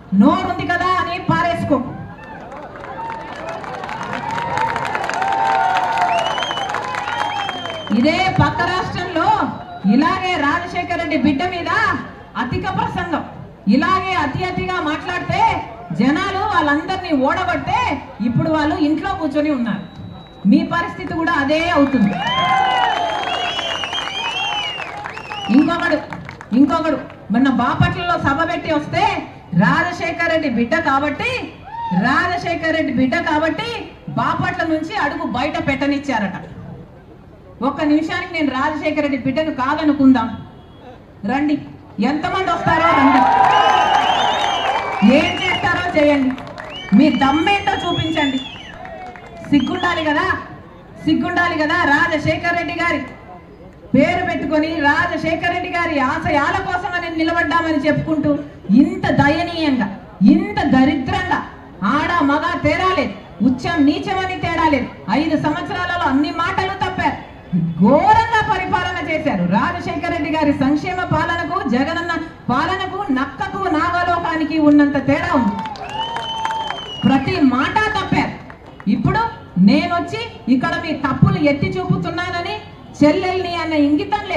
నోరుంది కదా అని పారేసుకో ఇదే పక్క రాష్ట్రంలో ఇలాగే రాజశేఖర రెడ్డి బిడ్డ మీద అధిక ప్రసంగం ఇలాగే అతి అతిగా మాట్లాడితే జనాలు వాళ్ళందరినీ ఓడగొడితే ఇప్పుడు వాళ్ళు ఇంట్లో కూర్చొని ఉన్నారు మీ పరిస్థితి కూడా అదే అవుతుంది ఇంకొకడు ఇంకొకడు మొన్న బాపట్లలో సభ పెట్టి వస్తే రాజశేఖర్ రెడ్డి బిడ్డ కాబట్టి రాజశేఖర్ రెడ్డి బిడ్డ కాబట్టి బాపట్ల నుంచి అడుగు బయట పెట్టనిచ్చారట ఒక్క నిమిషానికి నేను రాజశేఖర రెడ్డి బిడ్డను కాదనుకుందాం రండి ఎంతమంది వస్తారో రండి ఏం చేస్తారో చేయండి మీ దమ్మేంటో చూపించండి సిగ్గుండాలి కదా సిగ్గుండాలి కదా రాజశేఖర్ రెడ్డి గారి పేరు పెట్టుకొని రాజశేఖర్ రెడ్డి గారి ఆశయాల కోసం నేను నిలబడ్డామని చెప్పుకుంటూ ఇంత దయనీయంగా ఇంత దరిద్రంగా ఆడ మగ తేడా లేదు ఉచ్చం నీచమని తేడా లేదు ఐదు సంవత్సరాలలో అన్ని మాటలు తప్పారు ఘోరంగా పరిపాలన చేశారు రాజశేఖర రెడ్డి గారి సంక్షేమ పాలనకు జగనన్న పాలనకు నక్కకు నాగలోకానికి ఉన్నంత తేడా ఉంది ప్రతి మాట తప్పారు ఇప్పుడు నేనొచ్చి ఇక్కడ మీ తప్పులు ఎత్తి చూపుతున్నానని చెల్లెల్ని అన్న ఇంగితం లేదు